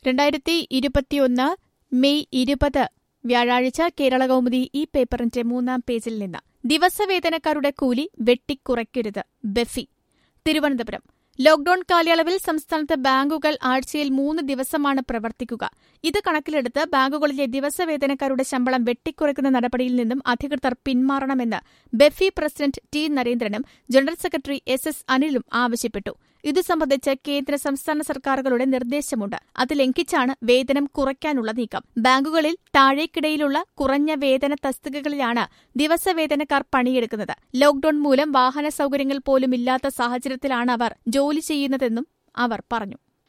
രണ്ടായിരത്തി ഇരുപത്തിയൊന്ന് മെയ് ഇരുപത് വ്യാഴാഴ്ച കേരളകൗമുദി ഈ പേപ്പറിന്റെ മൂന്നാം പേജിൽ നിന്ന് ദിവസവേതനക്കാരുടെ കൂലി വെട്ടിക്കുറയ്ക്കരുത് ബെഫി തിരുവനന്തപുരം ലോക്ഡൌൺ കാലയളവിൽ സംസ്ഥാനത്ത് ബാങ്കുകൾ ആഴ്ചയിൽ മൂന്ന് ദിവസമാണ് പ്രവർത്തിക്കുക ഇത് കണക്കിലെടുത്ത് ബാങ്കുകളിലെ ദിവസവേതനക്കാരുടെ ശമ്പളം വെട്ടിക്കുറയ്ക്കുന്ന നടപടിയിൽ നിന്നും അധികൃതർ പിന്മാറണമെന്ന് ബെഫി പ്രസിഡന്റ് ടി നരേന്ദ്രനും ജനറൽ സെക്രട്ടറി എസ് എസ് അനിലും ആവശ്യപ്പെട്ടു ഇതു സംബന്ധിച്ച് കേന്ദ്ര സംസ്ഥാന സർക്കാരുകളുടെ നിർദ്ദേശമുണ്ട് അത് ലംഘിച്ചാണ് വേതനം കുറയ്ക്കാനുള്ള നീക്കം ബാങ്കുകളിൽ താഴേക്കിടയിലുള്ള കുറഞ്ഞ വേതന തസ്തികകളിലാണ് ദിവസവേതനക്കാർ പണിയെടുക്കുന്നത് ലോക്ഡൌൺ മൂലം വാഹന സൌകര്യങ്ങൾ പോലും ഇല്ലാത്ത സാഹചര്യത്തിലാണ് അവർ ജോലി ചെയ്യുന്നതെന്നും അവർ പറഞ്ഞു